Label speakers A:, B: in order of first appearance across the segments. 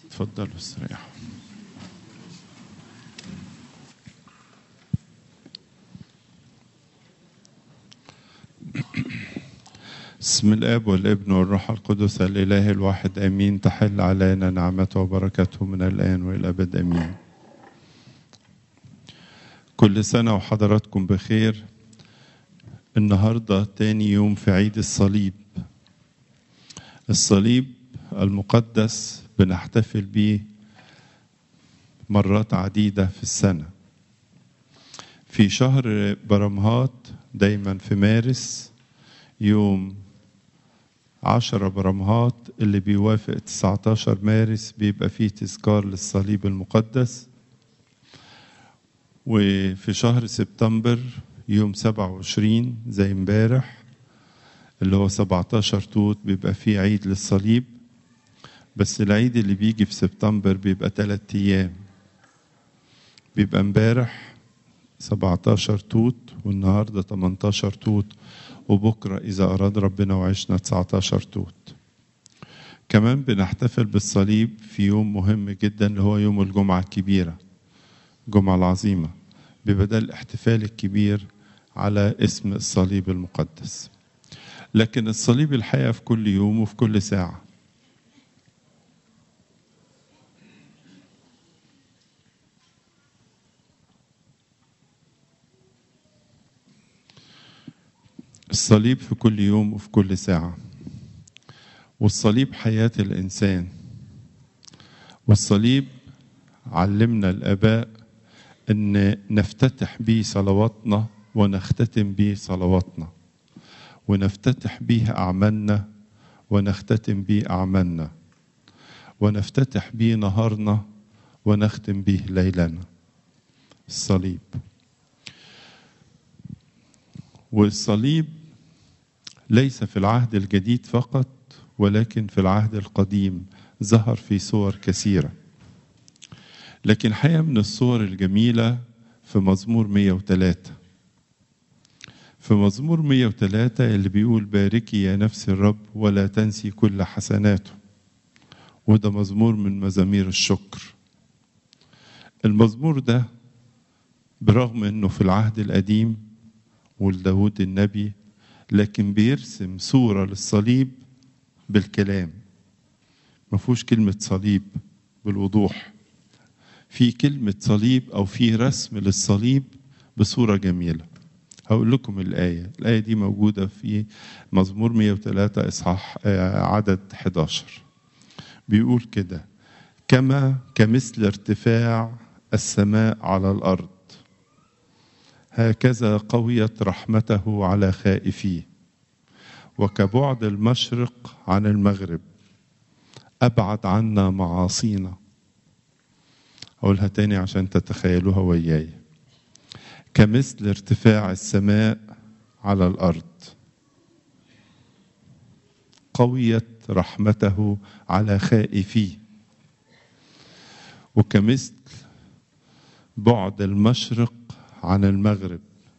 A: اتفضلوا استريحوا بسم الاب والابن والروح القدس الاله الواحد امين تحل علينا نعمته وبركته من الان والى الابد امين كل سنه وحضراتكم بخير النهارده تاني يوم في عيد الصليب الصليب المقدس بنحتفل بيه مرات عديدة في السنة في شهر برمهات دايما في مارس يوم عشرة برمهات اللي بيوافق 19 مارس بيبقى فيه تذكار للصليب المقدس وفي شهر سبتمبر يوم 27 زي امبارح اللي هو 17 توت بيبقى فيه عيد للصليب بس العيد اللي بيجي في سبتمبر بيبقى ثلاث أيام بيبقى امبارح 17 توت والنهارده 18 توت وبكره إذا أراد ربنا وعشنا 19 توت كمان بنحتفل بالصليب في يوم مهم جدا اللي هو يوم الجمعة الكبيرة الجمعة العظيمة بيبقى ده الاحتفال الكبير على اسم الصليب المقدس لكن الصليب الحقيقة في كل يوم وفي كل ساعة الصليب في كل يوم وفي كل ساعة والصليب حياة الإنسان والصليب علمنا الآباء أن نفتتح به صلواتنا ونختتم به صلواتنا ونفتتح به أعمالنا ونختتم به أعمالنا ونفتتح به نهارنا ونختم به ليلنا الصليب والصليب ليس في العهد الجديد فقط ولكن في العهد القديم ظهر في صور كثيره لكن حقيقه من الصور الجميله في مزمور 103 في مزمور 103 اللي بيقول باركي يا نفس الرب ولا تنسي كل حسناته وده مزمور من مزامير الشكر المزمور ده برغم انه في العهد القديم ولداود النبي لكن بيرسم صورة للصليب بالكلام ما فيهوش كلمة صليب بالوضوح في كلمة صليب أو في رسم للصليب بصورة جميلة هقول لكم الآية الآية دي موجودة في مزمور 103 إصحاح عدد 11 بيقول كده كما كمثل ارتفاع السماء على الأرض هكذا قويت رحمته على خائفيه وكبعد المشرق عن المغرب أبعد عنا معاصينا أقولها تاني عشان تتخيلوها وياي كمثل ارتفاع السماء على الأرض قويت رحمته على خائفيه وكمثل بعد المشرق عن المغرب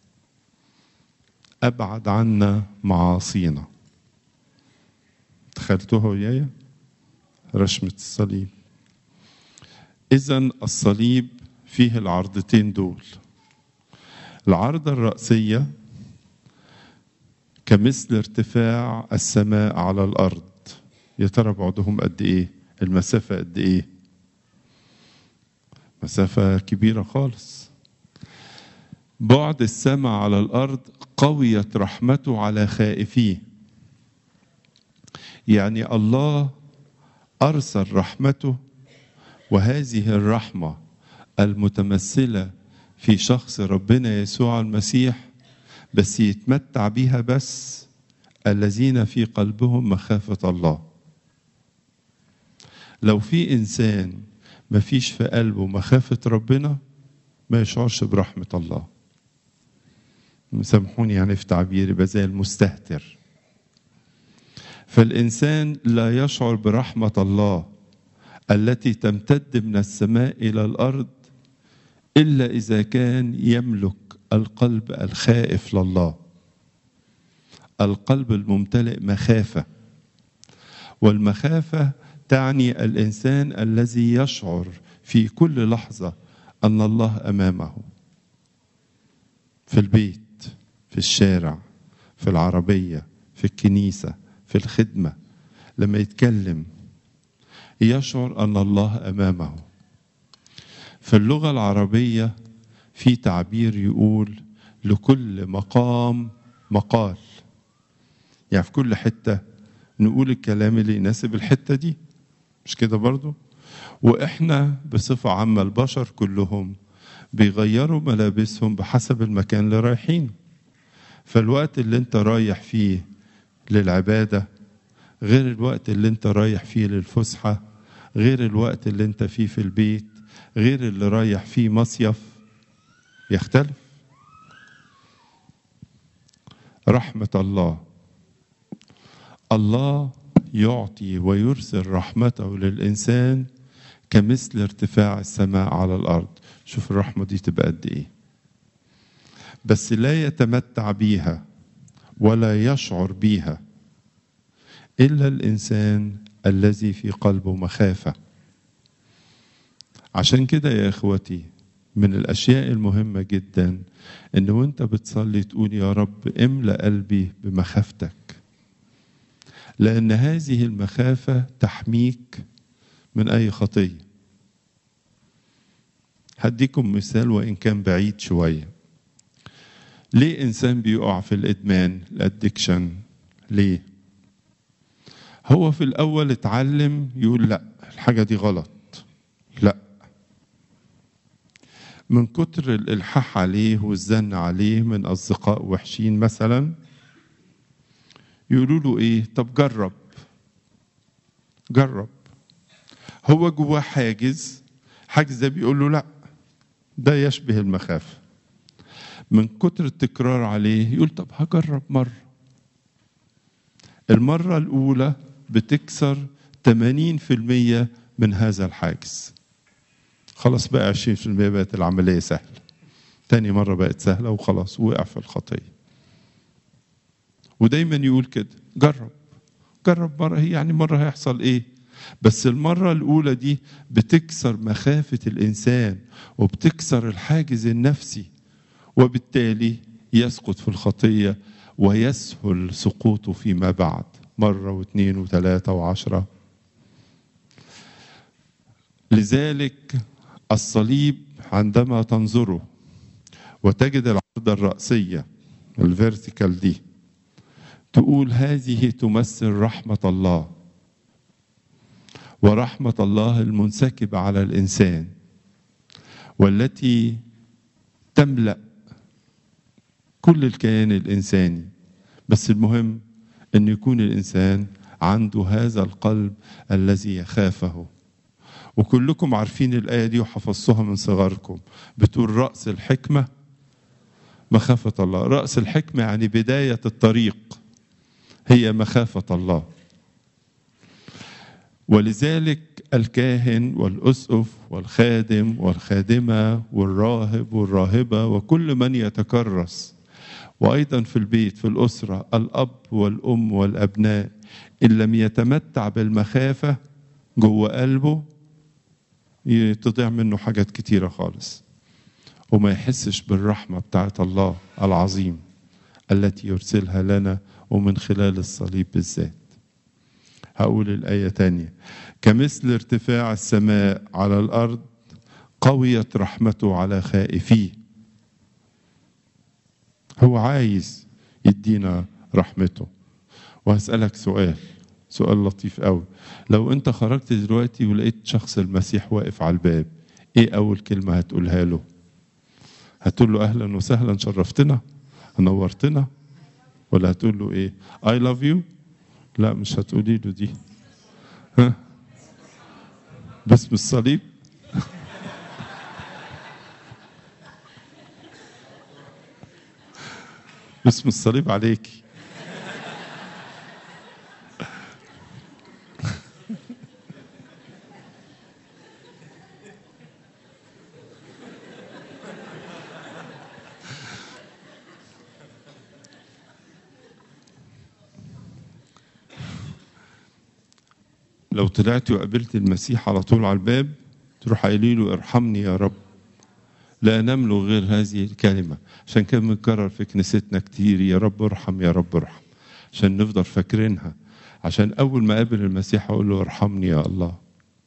A: أبعد عنا معاصينا تخيلتوها وياي رشمة الصليب إذا الصليب فيه العرضتين دول العرضة الرأسية كمثل ارتفاع السماء على الأرض يا ترى بعدهم قد إيه المسافة قد إيه مسافة كبيرة خالص بعد السماء على الارض قويت رحمته على خائفيه يعني الله ارسل رحمته وهذه الرحمه المتمثله في شخص ربنا يسوع المسيح بس يتمتع بها بس الذين في قلبهم مخافه الله لو في انسان ما فيش في قلبه مخافه ربنا ما يشعرش برحمه الله سامحوني يعني في تعبيري يبقى زي المستهتر فالإنسان لا يشعر برحمة الله التي تمتد من السماء إلى الأرض إلا إذا كان يملك القلب الخائف لله القلب الممتلئ مخافة والمخافة تعني الانسان الذي يشعر في كل لحظه ان الله امامه في البيت في الشارع في العربيه في الكنيسه في الخدمه لما يتكلم يشعر ان الله امامه في اللغه العربيه في تعبير يقول لكل مقام مقال يعني في كل حته نقول الكلام اللي يناسب الحته دي مش كده برضو واحنا بصفه عامه البشر كلهم بيغيروا ملابسهم بحسب المكان اللي رايحين فالوقت اللي انت رايح فيه للعباده غير الوقت اللي انت رايح فيه للفسحه غير الوقت اللي انت فيه في البيت غير اللي رايح فيه مصيف يختلف رحمه الله الله يعطي ويرسل رحمته للإنسان كمثل ارتفاع السماء على الأرض شوف الرحمة دي تبقى قد إيه بس لا يتمتع بيها ولا يشعر بيها إلا الإنسان الذي في قلبه مخافة عشان كده يا إخوتي من الأشياء المهمة جدا إن وأنت بتصلي تقول يا رب املأ قلبي بمخافتك لأن هذه المخافة تحميك من أي خطية هديكم مثال وإن كان بعيد شوية ليه إنسان بيقع في الإدمان الأدكشن ليه هو في الأول اتعلم يقول لا الحاجة دي غلط لا من كتر الإلحاح عليه والزن عليه من أصدقاء وحشين مثلا يقولوا له ايه طب جرب جرب هو جواه حاجز حاجز ده بيقول له لا ده يشبه المخافة من كتر التكرار عليه يقول طب هجرب مرة المرة الأولى بتكسر 80% من هذا الحاجز خلاص بقى 20% بقت العملية سهلة تاني مرة بقت سهلة وخلاص وقع في الخطية ودايما يقول كده جرب جرب مرة هي يعني مرة هيحصل ايه بس المرة الأولى دي بتكسر مخافة الإنسان وبتكسر الحاجز النفسي وبالتالي يسقط في الخطية ويسهل سقوطه فيما بعد مرة واثنين وثلاثة وعشرة لذلك الصليب عندما تنظره وتجد العرضة الرأسية الفيرتيكال دي تقول هذه تمثل رحمة الله ورحمة الله المنسكبة على الإنسان والتي تملأ كل الكيان الإنساني بس المهم أن يكون الإنسان عنده هذا القلب الذي يخافه وكلكم عارفين الآية دي وحفظتوها من صغركم بتقول رأس الحكمة مخافة الله رأس الحكمة يعني بداية الطريق هي مخافة الله ولذلك الكاهن والأسقف والخادم والخادمة والراهب والراهبة وكل من يتكرس وأيضا في البيت في الأسرة الأب والأم والأبناء إن لم يتمتع بالمخافة جوه قلبه تضيع منه حاجات كتيرة خالص وما يحسش بالرحمة بتاعت الله العظيم التي يرسلها لنا ومن خلال الصليب بالذات هقول الآية تانية كمثل ارتفاع السماء على الأرض قويت رحمته على خائفيه هو عايز يدينا رحمته وهسألك سؤال سؤال لطيف قوي لو انت خرجت دلوقتي ولقيت شخص المسيح واقف على الباب ايه اول كلمة هتقولها له هتقول له اهلا وسهلا شرفتنا نورتنا ولا هتقول له ايه I love you لا مش هتقولي له دي ها باسم الصليب باسم الصليب عليكي لو طلعت وقابلت المسيح على طول على الباب تروح قايلي له ارحمني يا رب لا نملك غير هذه الكلمة عشان كده بنكرر في كنيستنا كتير يا رب ارحم يا رب ارحم عشان نفضل فاكرينها عشان أول ما أقابل المسيح أقول له ارحمني يا الله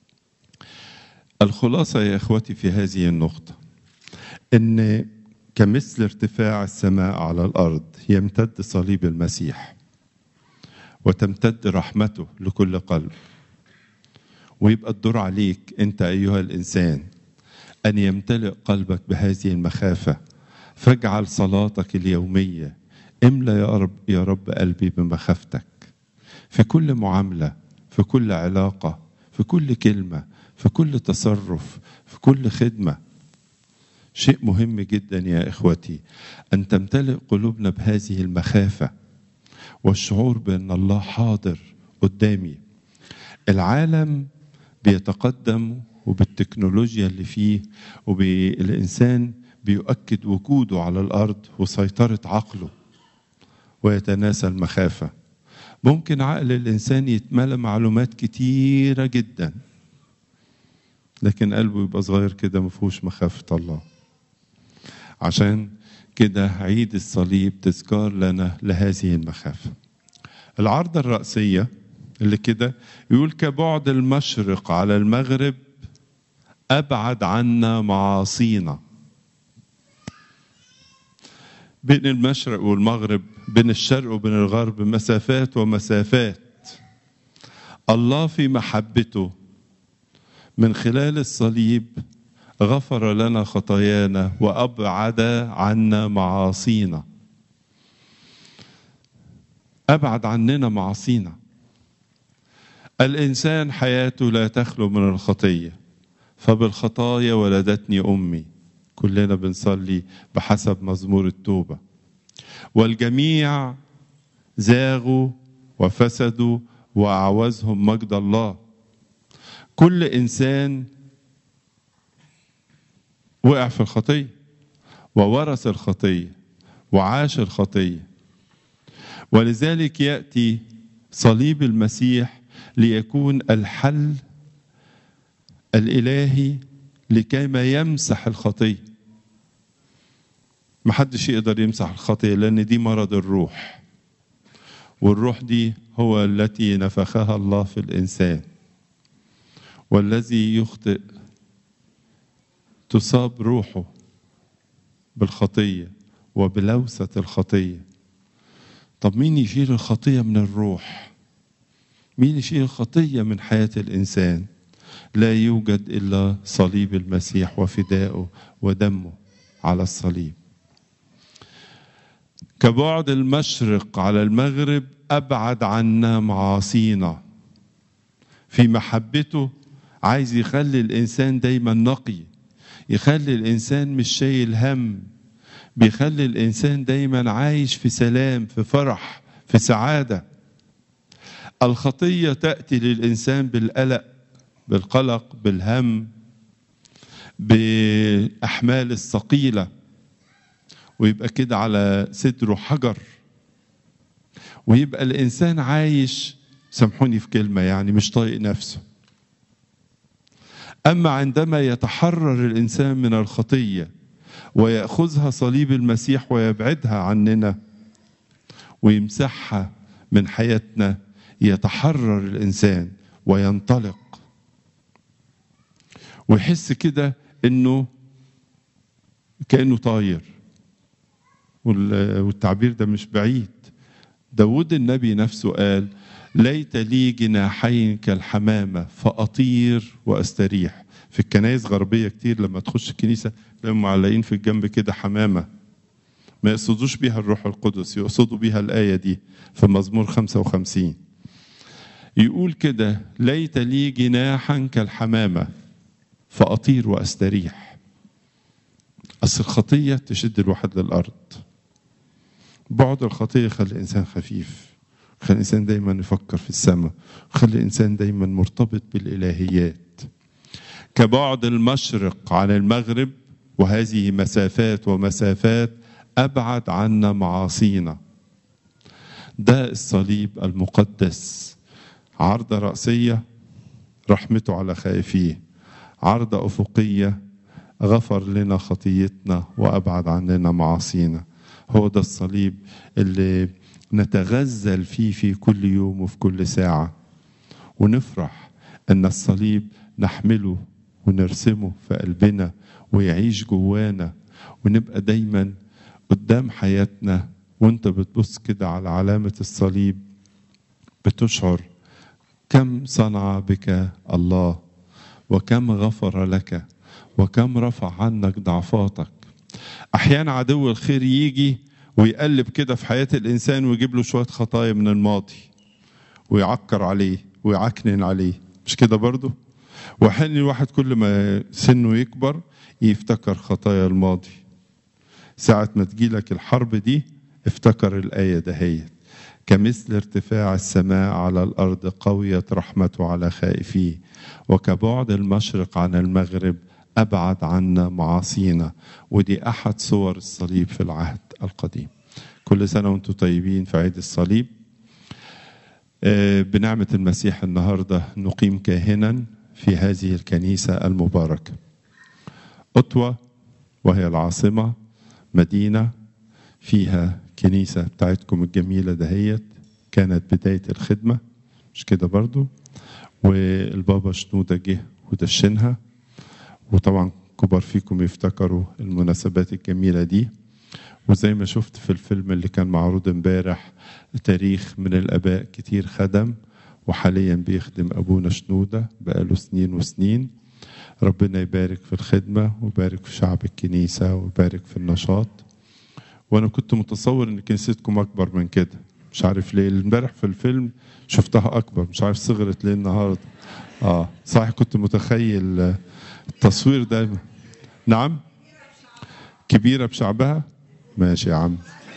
A: الخلاصة يا إخوتي في هذه النقطة إن كمثل ارتفاع السماء على الأرض يمتد صليب المسيح وتمتد رحمته لكل قلب ويبقى الدور عليك أنت أيها الإنسان أن يمتلئ قلبك بهذه المخافة فاجعل صلاتك اليومية املى يا رب يا رب قلبي بمخافتك في كل معاملة في كل علاقة في كل كلمة في كل تصرف في كل خدمة شيء مهم جدا يا إخوتي أن تمتلئ قلوبنا بهذه المخافة والشعور بأن الله حاضر قدامي العالم بيتقدم وبالتكنولوجيا اللي فيه وبالإنسان بيؤكد وجوده على الأرض وسيطرة عقله ويتناسى المخافة ممكن عقل الإنسان يتملى معلومات كتيرة جدا لكن قلبه يبقى صغير كده ما فيهوش مخافة الله عشان كده عيد الصليب تذكار لنا لهذه المخافة العرضة الرأسية اللي كده يقول كبعد المشرق على المغرب أبعد عنا معاصينا بين المشرق والمغرب بين الشرق وبين الغرب مسافات ومسافات الله في محبته من خلال الصليب غفر لنا خطايانا وابعد عنا معاصينا ابعد عننا معاصينا الانسان حياته لا تخلو من الخطيه فبالخطايا ولدتني امي كلنا بنصلي بحسب مزمور التوبه والجميع زاغوا وفسدوا واعوزهم مجد الله كل انسان وقع في الخطيه وورث الخطيه وعاش الخطيه ولذلك ياتي صليب المسيح ليكون الحل الالهي لكيما يمسح الخطيه محدش يقدر يمسح الخطيه لان دي مرض الروح والروح دي هو التي نفخها الله في الانسان والذي يخطئ تصاب روحه بالخطيه وبلوثه الخطيه طب مين يشيل الخطيه من الروح مين يشيل الخطيه من حياه الانسان لا يوجد الا صليب المسيح وفدائه ودمه على الصليب كبعد المشرق على المغرب ابعد عنا معاصينا في محبته عايز يخلي الانسان دايما نقي يخلي الانسان مش شايل هم بيخلي الانسان دايما عايش في سلام في فرح في سعاده الخطيه تاتي للانسان بالقلق بالقلق بالهم بالاحمال الثقيله ويبقى كده على صدره حجر ويبقى الانسان عايش سامحوني في كلمه يعني مش طايق نفسه اما عندما يتحرر الانسان من الخطيه وياخذها صليب المسيح ويبعدها عننا ويمسحها من حياتنا يتحرر الانسان وينطلق ويحس كده انه كانه طاير والتعبير ده مش بعيد داود النبي نفسه قال ليت لي جناحين كالحمامة فأطير وأستريح في الكنائس غربية كتير لما تخش الكنيسة تلاقيهم معلقين في الجنب كده حمامة ما يقصدوش بيها الروح القدس يقصدوا بيها الآية دي في مزمور 55 يقول كده ليت لي جناحا كالحمامة فأطير وأستريح أصل الخطية تشد الواحد للأرض بعد الخطية يخلي الإنسان خفيف خلي الإنسان دايما يفكر في السماء خلي الإنسان دايما مرتبط بالإلهيات كبعد المشرق عن المغرب وهذه مسافات ومسافات أبعد عنا معاصينا ده الصليب المقدس عرضة رأسية رحمته على خائفيه عرضة أفقية غفر لنا خطيتنا وأبعد عننا معاصينا هو ده الصليب اللي نتغزل فيه في كل يوم وفي كل ساعة ونفرح أن الصليب نحمله ونرسمه في قلبنا ويعيش جوانا ونبقى دايما قدام حياتنا وانت بتبص كده على علامة الصليب بتشعر كم صنع بك الله وكم غفر لك وكم رفع عنك ضعفاتك احيانا عدو الخير يجي ويقلب كده في حياه الانسان ويجيب له شويه خطايا من الماضي ويعكر عليه ويعكنن عليه مش كده برضه وحين الواحد كل ما سنه يكبر يفتكر خطايا الماضي ساعة ما تجيلك الحرب دي افتكر الآية دهيت كمثل ارتفاع السماء على الأرض قويت رحمته على خائفيه وكبعد المشرق عن المغرب أبعد عنا معاصينا ودي أحد صور الصليب في العهد القديم كل سنة وانتم طيبين في عيد الصليب بنعمة المسيح النهاردة نقيم كاهنا في هذه الكنيسة المباركة أطوى وهي العاصمة مدينة فيها كنيسة بتاعتكم الجميلة دهيت كانت بداية الخدمة مش كده برضو والبابا شنودة جه ودشنها وطبعا كبار فيكم يفتكروا المناسبات الجميلة دي وزي ما شفت في الفيلم اللي كان معروض امبارح تاريخ من الآباء كتير خدم وحاليا بيخدم أبونا شنودة بقاله سنين وسنين ربنا يبارك في الخدمة ويبارك في شعب الكنيسة ويبارك في النشاط وأنا كنت متصور إن كنيستكم أكبر من كده مش عارف ليه امبارح في الفيلم شفتها أكبر مش عارف صغرت ليه النهاردة آه صحيح كنت متخيل التصوير ده نعم كبيرة بشعبها ماشي يا عم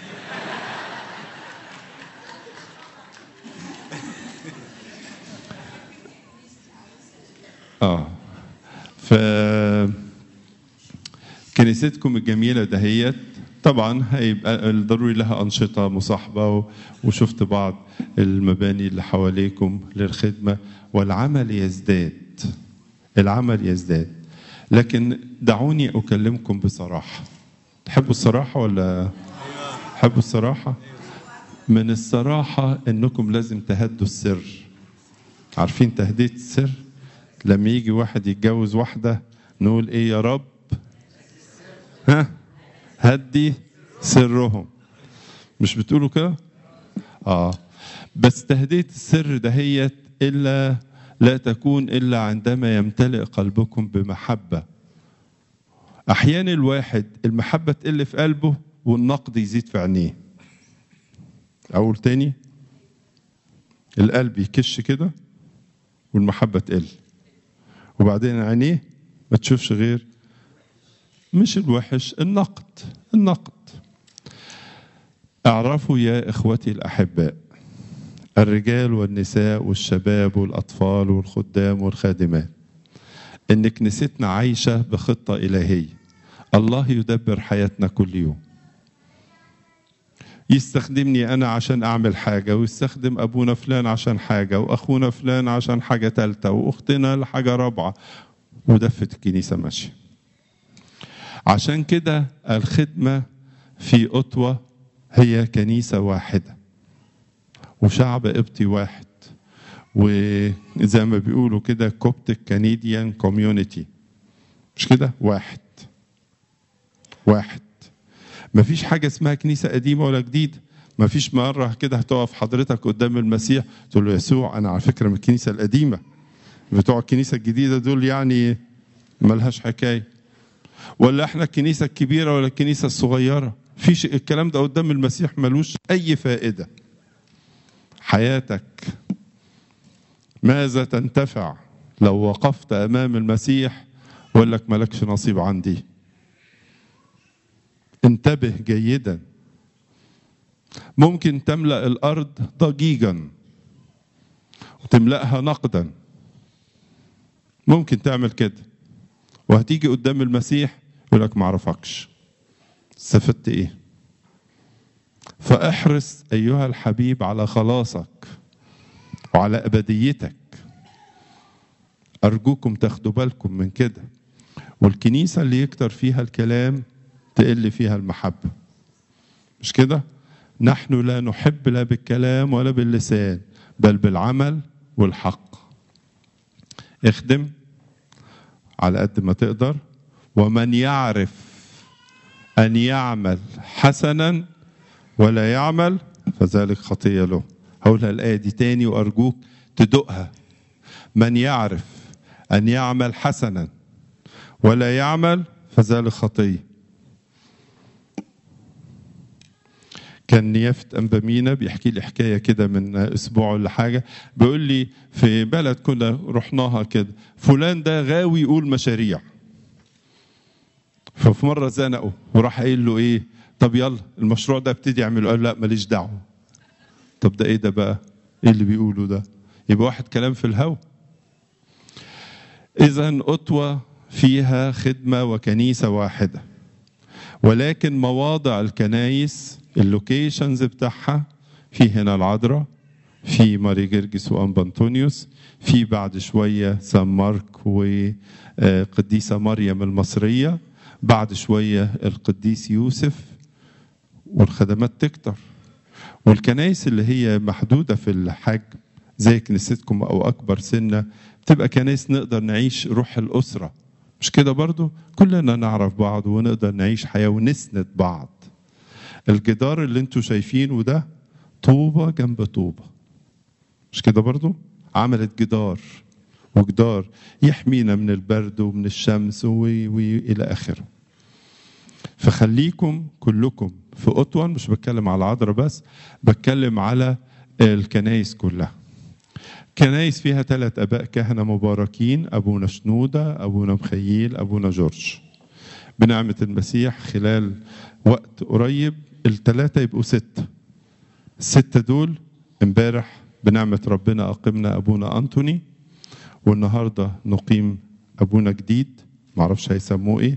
A: اه ف كنيستكم الجميلة دهيت طبعا هيبقى الضروري لها أنشطة مصاحبة وشفت بعض المباني اللي حواليكم للخدمة والعمل يزداد العمل يزداد لكن دعوني أكلمكم بصراحة تحبوا الصراحة ولا تحبوا الصراحة من الصراحة أنكم لازم تهدوا السر عارفين تهدية السر لما يجي واحد يتجوز واحدة نقول إيه يا رب ها هدي سرهم مش بتقولوا كده اه بس تهدية السر دهيت إلا لا تكون إلا عندما يمتلئ قلبكم بمحبة أحيانا الواحد المحبة تقل في قلبه والنقد يزيد في عينيه أقول تاني القلب يكش كده والمحبة تقل وبعدين عينيه ما تشوفش غير مش الوحش النقد النقد اعرفوا يا اخوتي الاحباء الرجال والنساء والشباب والاطفال والخدام والخادمات ان كنيستنا عايشه بخطه الهيه الله يدبر حياتنا كل يوم يستخدمني انا عشان اعمل حاجه ويستخدم ابونا فلان عشان حاجه واخونا فلان عشان حاجه ثالثه واختنا لحاجه رابعه ودفه الكنيسه ماشيه عشان كده الخدمه في أطوة هي كنيسة واحدة وشعب قبطي واحد وزي ما بيقولوا كده كوبتك كنديان كوميونيتي مش كده واحد واحد مفيش حاجة اسمها كنيسة قديمة ولا جديدة مفيش مرة كده هتقف حضرتك قدام المسيح تقول له يسوع أنا على فكرة من الكنيسة القديمة بتوع الكنيسة الجديدة دول يعني ملهاش حكاية ولا احنا الكنيسة الكبيرة ولا الكنيسة الصغيرة فيش الكلام ده قدام المسيح ملوش أي فائدة حياتك ماذا تنتفع لو وقفت أمام المسيح وقال لك مالكش نصيب عندي انتبه جيدا ممكن تملأ الأرض ضجيجا وتملأها نقدا ممكن تعمل كده وهتيجي قدام المسيح يقول لك ما اعرفكش استفدت ايه فاحرص ايها الحبيب على خلاصك وعلى ابديتك أرجوكم تاخدوا بالكم من كده والكنيسة اللي يكتر فيها الكلام تقل فيها المحبة مش كده؟ نحن لا نحب لا بالكلام ولا باللسان بل بالعمل والحق اخدم على قد ما تقدر ومن يعرف أن يعمل حسنا ولا يعمل فذلك خطية له هقولها الآية دي تاني وأرجوك تدقها من يعرف أن يعمل حسنا ولا يعمل فذلك خطية كان نيافة أنبامينا بيحكي لي حكاية كده من أسبوع ولا حاجة بيقول لي في بلد كنا رحناها كده فلان ده غاوي يقول مشاريع ففي مرة زنقه وراح قايل له إيه طب يلا المشروع ده ابتدي اعمله قال لا ماليش دعوة طب ده إيه ده بقى إيه اللي بيقوله ده يبقى واحد كلام في الهوا إذا أطوى فيها خدمة وكنيسة واحدة ولكن مواضع الكنايس اللوكيشنز بتاعها في هنا العذراء في ماري جرجس وأنبا أنطونيوس في بعد شوية سان مارك وقديسة مريم المصرية بعد شوية القديس يوسف والخدمات تكتر والكنايس اللي هي محدودة في الحجم زي كنيستكم أو أكبر سنة تبقى كنايس نقدر نعيش روح الأسرة مش كده برضو كلنا نعرف بعض ونقدر نعيش حياة ونسند بعض الجدار اللي انتوا شايفينه ده طوبة جنب طوبة مش كده برضو عملت جدار وجدار يحمينا من البرد ومن الشمس وإلى آخره فخليكم كلكم في أطول مش بتكلم على العذراء بس بتكلم على الكنايس كلها كنايس فيها ثلاث اباء كهنه مباركين ابونا شنوده ابونا مخيل ابونا جورج بنعمه المسيح خلال وقت قريب الثلاثه يبقوا سته السته دول امبارح بنعمه ربنا اقمنا ابونا انتوني والنهارده نقيم ابونا جديد معرفش هيسموه ايه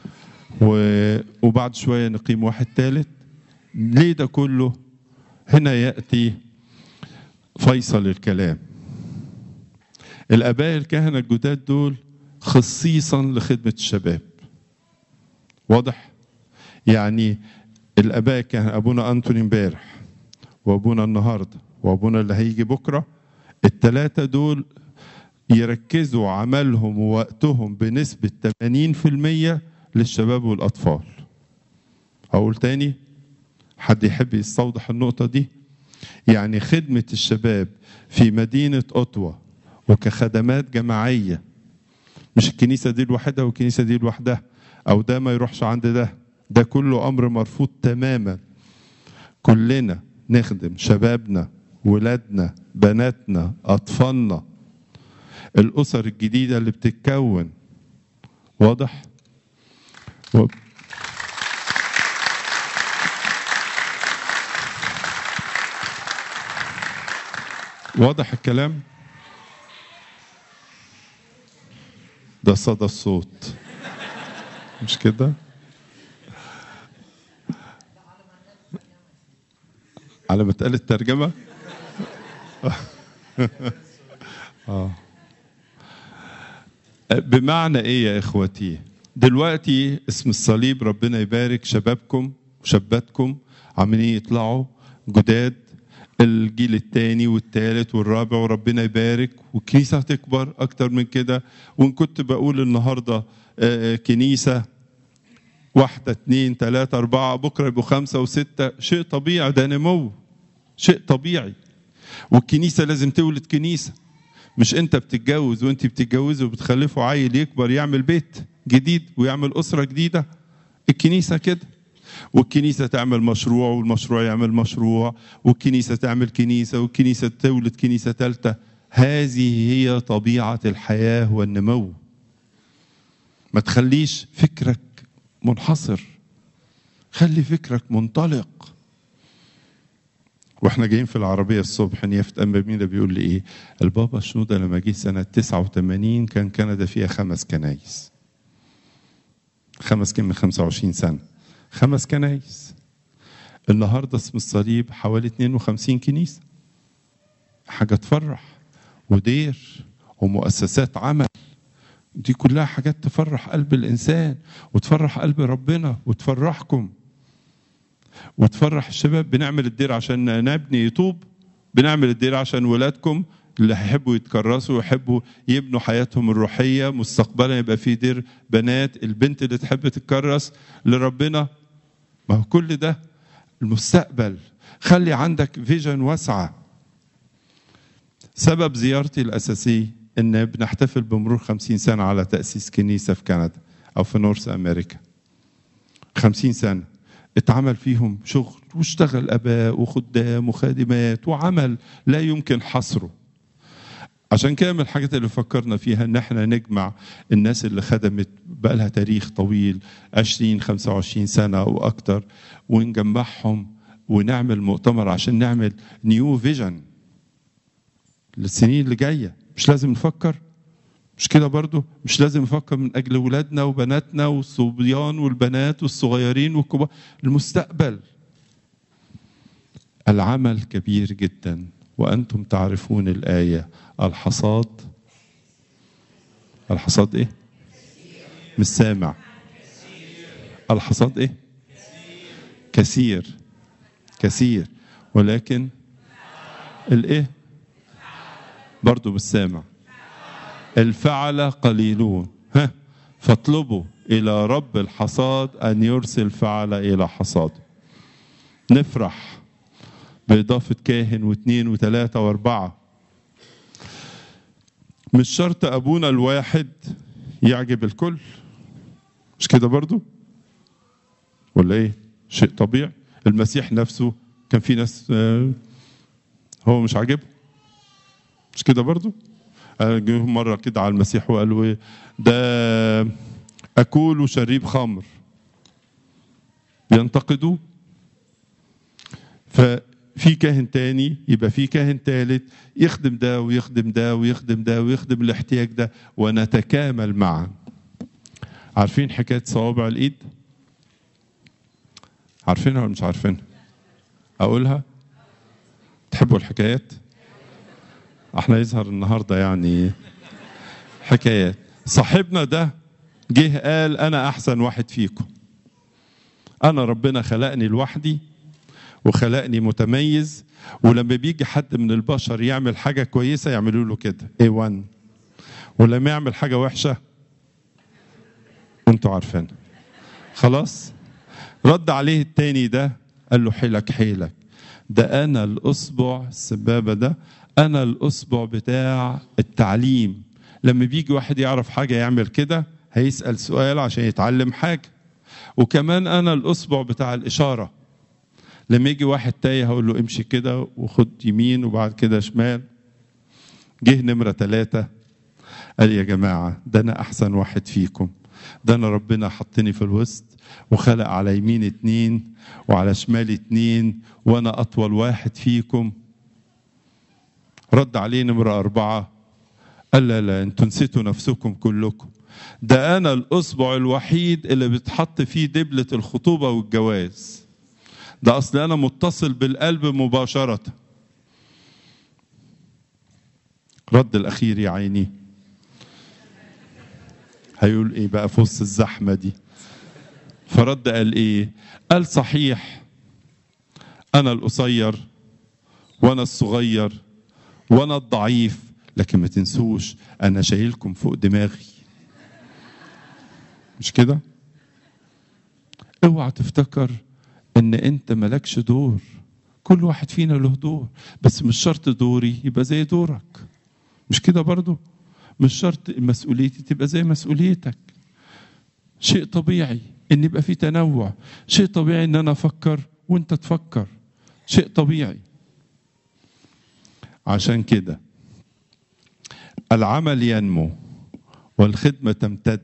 A: وبعد شويه نقيم واحد ثالث ليه ده كله هنا ياتي فيصل الكلام الاباء الكهنه الجداد دول خصيصا لخدمه الشباب واضح يعني الاباء الكهنه ابونا انتوني امبارح وابونا النهارده وابونا اللي هيجي بكره الثلاثه دول يركزوا عملهم ووقتهم بنسبه 80% للشباب والاطفال هقول تاني حد يحب يستوضح النقطه دي يعني خدمه الشباب في مدينه اوتوا وكخدمات جماعية مش الكنيسة دي لوحدها والكنيسة دي لوحدها أو ده ما يروحش عند ده ده كله أمر مرفوض تماما كلنا نخدم شبابنا ولادنا بناتنا أطفالنا الأسر الجديدة اللي بتتكون واضح؟ و... واضح الكلام؟ ده صدى الصوت مش كده على ما اتقال الترجمه اه بمعنى ايه يا اخوتي دلوقتي اسم الصليب ربنا يبارك شبابكم وشاباتكم عمالين يطلعوا جداد الجيل الثاني والثالث والرابع وربنا يبارك والكنيسه هتكبر اكتر من كده وان كنت بقول النهارده كنيسه واحدة اثنين ثلاثة أربعة بكرة يبقوا خمسة وستة شيء طبيعي ده نمو شيء طبيعي والكنيسة لازم تولد كنيسة مش أنت بتتجوز وأنت بتتجوزي وبتخلفوا عيل يكبر يعمل بيت جديد ويعمل أسرة جديدة الكنيسة كده والكنيسة تعمل مشروع والمشروع يعمل مشروع والكنيسة تعمل كنيسة والكنيسة تولد كنيسة ثالثة هذه هي طبيعة الحياة والنمو ما تخليش فكرك منحصر خلي فكرك منطلق واحنا جايين في العربية الصبح نيافة أم مينا بيقول لي إيه البابا شنودة لما جه سنة 89 كان كندا فيها خمس كنايس خمس كم من 25 سنة خمس كنايس النهارده اسم الصليب حوالي 52 كنيسه حاجه تفرح ودير ومؤسسات عمل دي كلها حاجات تفرح قلب الانسان وتفرح قلب ربنا وتفرحكم وتفرح الشباب بنعمل الدير عشان نبني يطوب بنعمل الدير عشان ولادكم اللي هيحبوا يتكرسوا ويحبوا يبنوا حياتهم الروحيه مستقبلا يبقى في دير بنات البنت اللي تحب تتكرس لربنا ما هو كل ده المستقبل خلي عندك فيجن واسعه سبب زيارتي الاساسي ان بنحتفل بمرور خمسين سنه على تاسيس كنيسه في كندا او في نورث امريكا خمسين سنه اتعمل فيهم شغل واشتغل اباء وخدام وخادمات وعمل لا يمكن حصره عشان كده من الحاجات اللي فكرنا فيها ان احنا نجمع الناس اللي خدمت بقى لها تاريخ طويل 20 25 سنه او اكتر ونجمعهم ونعمل مؤتمر عشان نعمل نيو فيجن للسنين اللي جايه مش لازم نفكر مش كده برضو مش لازم نفكر من اجل ولادنا وبناتنا والصبيان والبنات والصغيرين والكبار المستقبل العمل كبير جدا وانتم تعرفون الايه الحصاد الحصاد ايه مش سامع الحصاد ايه كثير كثير ولكن الايه برضو مش سامع الفعل قليلون ها فاطلبوا الى رب الحصاد ان يرسل فعل الى حصاد نفرح بإضافة كاهن واثنين وثلاثة وأربعة مش شرط أبونا الواحد يعجب الكل مش كده برضو ولا إيه شيء طبيعي المسيح نفسه كان في ناس هو مش عاجبه مش كده برضو جه مرة كده على المسيح وقالوا إيه ده أكول وشريب خمر ينتقدوه ف في كاهن تاني يبقى في كاهن تالت يخدم ده ويخدم ده ويخدم ده ويخدم الاحتياج ده ونتكامل معا عارفين حكاية صوابع الإيد؟ عارفينها ولا مش عارفينها؟ أقولها؟ تحبوا الحكايات؟ احنا يظهر النهارده يعني حكايات صاحبنا ده جه قال أنا أحسن واحد فيكم أنا ربنا خلقني لوحدي وخلقني متميز ولما بيجي حد من البشر يعمل حاجة كويسة يعملوا له كده A1 ولما يعمل حاجة وحشة انتوا عارفين خلاص رد عليه التاني ده قال له حيلك حيلك ده أنا الأصبع السبابة ده أنا الأصبع بتاع التعليم لما بيجي واحد يعرف حاجة يعمل كده هيسأل سؤال عشان يتعلم حاجة وكمان أنا الأصبع بتاع الإشارة لما يجي واحد تايه هقول له امشي كده وخد يمين وبعد كده شمال جه نمرة ثلاثة قال يا جماعة ده أنا أحسن واحد فيكم ده أنا ربنا حطني في الوسط وخلق على يمين اتنين وعلى شمال اتنين وأنا أطول واحد فيكم رد عليه نمرة أربعة قال لا لا انتوا نسيتوا نفسكم كلكم ده أنا الأصبع الوحيد اللي بتحط فيه دبلة الخطوبة والجواز ده اصل انا متصل بالقلب مباشره رد الاخير يا عيني هيقول ايه بقى في وسط الزحمه دي فرد قال ايه قال صحيح انا القصير وانا الصغير وانا الضعيف لكن ما تنسوش انا شايلكم فوق دماغي مش كده اوعى تفتكر ان انت مالكش دور كل واحد فينا له دور بس مش شرط دوري يبقى زي دورك مش كده برضو مش شرط مسؤوليتي تبقى زي مسؤوليتك شيء طبيعي ان يبقى في تنوع شيء طبيعي ان انا افكر وانت تفكر شيء طبيعي عشان كده العمل ينمو والخدمة تمتد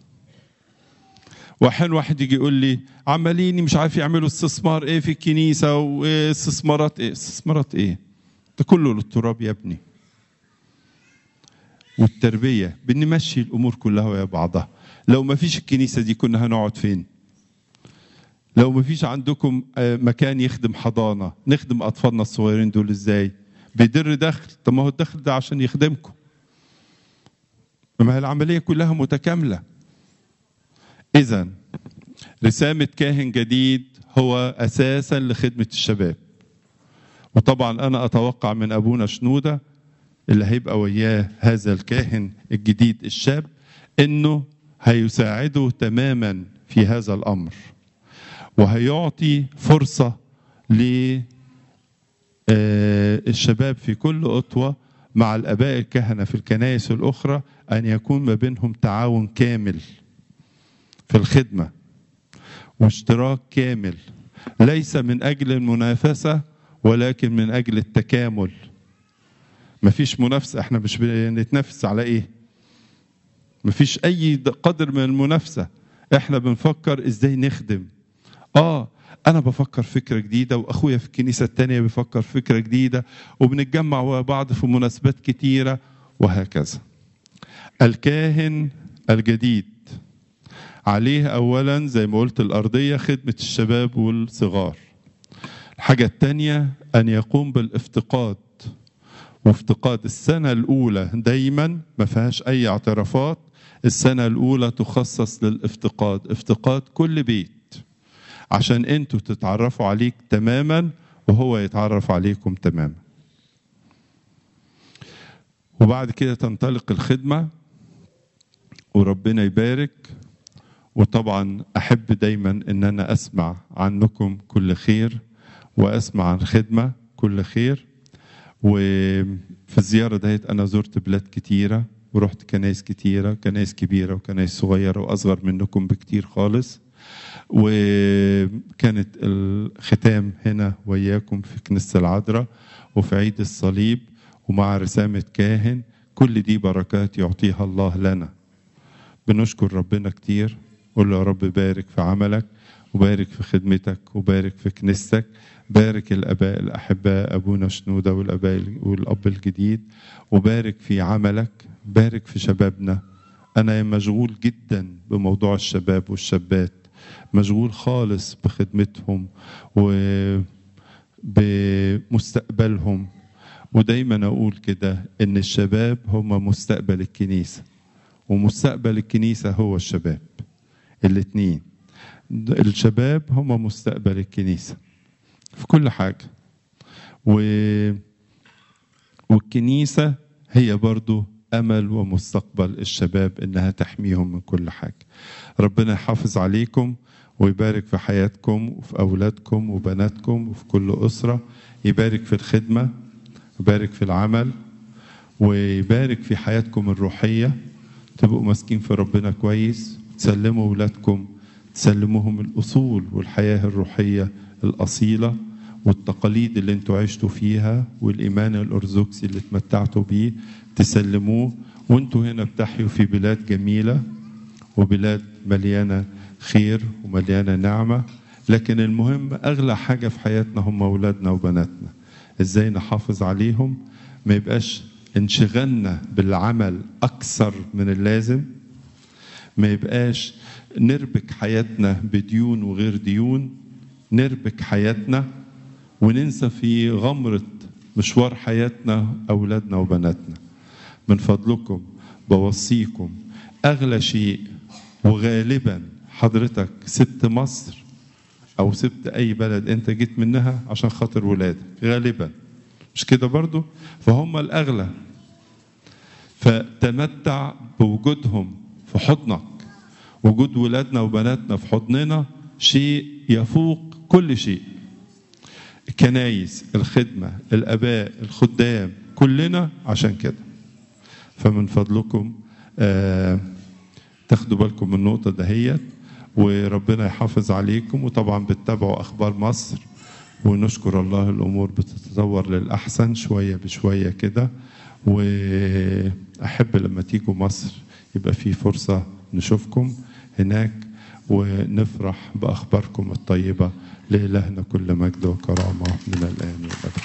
A: واحيانا واحد يجي يقول لي عمالين مش عارف يعملوا استثمار ايه في الكنيسه واستثمارات ايه استثمارات ايه ده كله للتراب يا ابني والتربيه بنمشي الامور كلها ويا بعضها لو ما فيش الكنيسه دي كنا هنقعد فين لو ما فيش عندكم مكان يخدم حضانه نخدم اطفالنا الصغيرين دول ازاي بيدر دخل طب ما هو الدخل ده عشان يخدمكم ما هي العملية كلها متكاملة إذا رسامة كاهن جديد هو أساسا لخدمة الشباب وطبعا أنا أتوقع من أبونا شنودة اللي هيبقى وياه هذا الكاهن الجديد الشاب إنه هيساعده تماما في هذا الأمر وهيعطي فرصة للشباب في كل أطوة مع الآباء الكهنة في الكنائس الأخرى أن يكون ما بينهم تعاون كامل في الخدمة واشتراك كامل ليس من أجل المنافسة ولكن من أجل التكامل مفيش منافسة احنا مش بنتنافس على ايه مفيش أي قدر من المنافسة احنا بنفكر ازاي نخدم اه انا بفكر فكره جديده واخويا في الكنيسه التانية بيفكر فكره جديده وبنتجمع مع بعض في مناسبات كتيره وهكذا الكاهن الجديد عليه اولا زي ما قلت الارضيه خدمه الشباب والصغار الحاجه التانية ان يقوم بالافتقاد وافتقاد السنه الاولى دايما ما فيهاش اي اعترافات السنه الاولى تخصص للافتقاد افتقاد كل بيت عشان انتوا تتعرفوا عليك تماما وهو يتعرف عليكم تماما وبعد كده تنطلق الخدمة وربنا يبارك وطبعا أحب دايما أن أنا أسمع عنكم كل خير وأسمع عن خدمة كل خير وفي الزيارة دهيت أنا زرت بلاد كتيرة ورحت كنايس كتيرة كنايس كبيرة وكنايس صغيرة وأصغر منكم بكتير خالص وكانت الختام هنا وياكم في كنيسة العذراء وفي عيد الصليب ومع رسامة كاهن كل دي بركات يعطيها الله لنا بنشكر ربنا كتير قول له يا رب بارك في عملك وبارك في خدمتك وبارك في كنيستك بارك الاباء الاحباء ابونا شنوده والاباء والاب الجديد وبارك في عملك بارك في شبابنا انا مشغول جدا بموضوع الشباب والشابات مشغول خالص بخدمتهم وبمستقبلهم ودايما اقول كده ان الشباب هم مستقبل الكنيسه ومستقبل الكنيسه هو الشباب الاثنين الشباب هم مستقبل الكنيسه في كل حاجه و والكنيسه هي برضو امل ومستقبل الشباب انها تحميهم من كل حاجه ربنا يحافظ عليكم ويبارك في حياتكم وفي اولادكم وبناتكم وفي كل اسره يبارك في الخدمه يبارك في العمل ويبارك في حياتكم الروحيه تبقوا ماسكين في ربنا كويس تسلموا اولادكم تسلموهم الاصول والحياه الروحيه الاصيله والتقاليد اللي انتوا عشتوا فيها والايمان الارثوذكسي اللي اتمتعتوا بيه تسلموه وانتوا هنا بتحيوا في بلاد جميله وبلاد مليانه خير ومليانه نعمه لكن المهم اغلى حاجه في حياتنا هم اولادنا وبناتنا ازاي نحافظ عليهم ما يبقاش انشغلنا بالعمل اكثر من اللازم ما يبقاش نربك حياتنا بديون وغير ديون نربك حياتنا وننسى في غمرة مشوار حياتنا أولادنا وبناتنا من فضلكم بوصيكم أغلى شيء وغالبا حضرتك سبت مصر أو سبت أي بلد أنت جيت منها عشان خاطر ولادك غالبا مش كده برضو فهم الأغلى فتمتع بوجودهم في حضنك وجود ولادنا وبناتنا في حضننا شيء يفوق كل شيء الكنايس الخدمة الآباء الخدام كلنا عشان كده فمن فضلكم آه تاخدوا بالكم من النقطة دهيت وربنا يحافظ عليكم وطبعا بتتابعوا أخبار مصر ونشكر الله الأمور بتتطور للأحسن شوية بشوية كده وأحب لما تيجوا مصر يبقى في فرصة نشوفكم هناك ونفرح بأخباركم الطيبة لإلهنا كل مجد وكرامة من الآن والأبد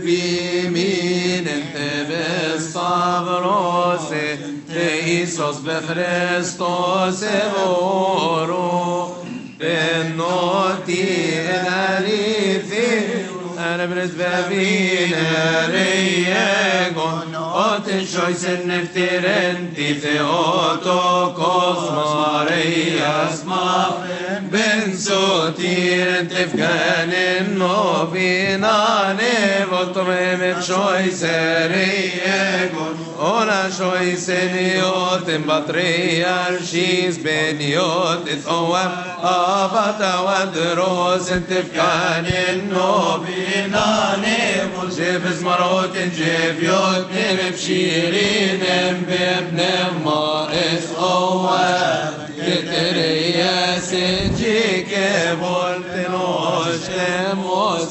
B: Isos Χριστός εμόρου πενότι εν αλήθει Ana prεσβεύειν ερεγον ότι σώισεν νευτηρέντη Θεότοκος Μαρίας μάφεν ben sotir tefganen novin anevot memet shoy seriegon ona shoy seniot em patriarchis beniot et oam avata wadros tefganen novin anevot jefes marot jeviot nem pshirin em bebnem ma es oam Ketereya senjike voltenos temos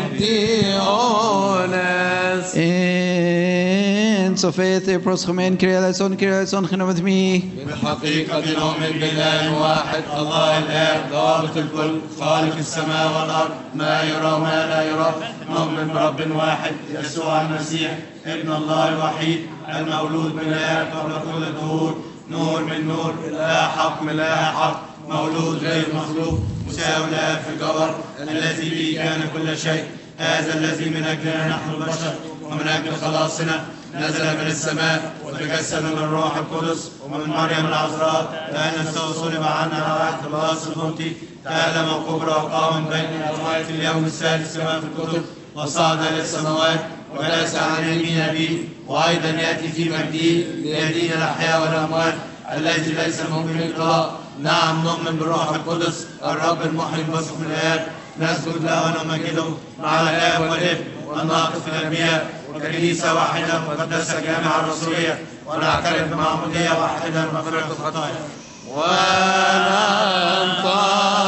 B: tiones.
C: En صفيت بروسخمين كرياليسون كرياليسون خنومت مي
B: بالحقيقة نؤمن بالله واحد الله الآب ضابط الكل خالق السماء والأرض ما يرى وما لا يرى نؤمن برب واحد يسوع المسيح ابن الله الوحيد المولود من الآب قبل كل الدهور نور من نور لا حق من لا حق مولود غير مخلوق مساوي الآب في الجوهر الذي به كان كل شيء هذا الذي من أجلنا نحن البشر ومن أجل خلاصنا نزل من السماء وتجسد من الروح القدس ومن مريم العذراء لأن صلب عنا على خلاص الموت تألم وكبر وقام بين لغاية اليوم الثالث كما في الكتب وصعد إلى السماوات وجلس عن يمين أبيه وأيضا يأتي في مجده ليدين الأحياء والأموات الذي ليس ممكن القضاء نعم نؤمن بالروح القدس الرب المحيي المسك من الآب نسجد له ونمجده مع الآب والابن والناقص في الأنبياء وكنيسة واحدة مقدسة جامعة رسولية ونعترف بمعمودية واحدة لمغفرة الخطايا وننطلق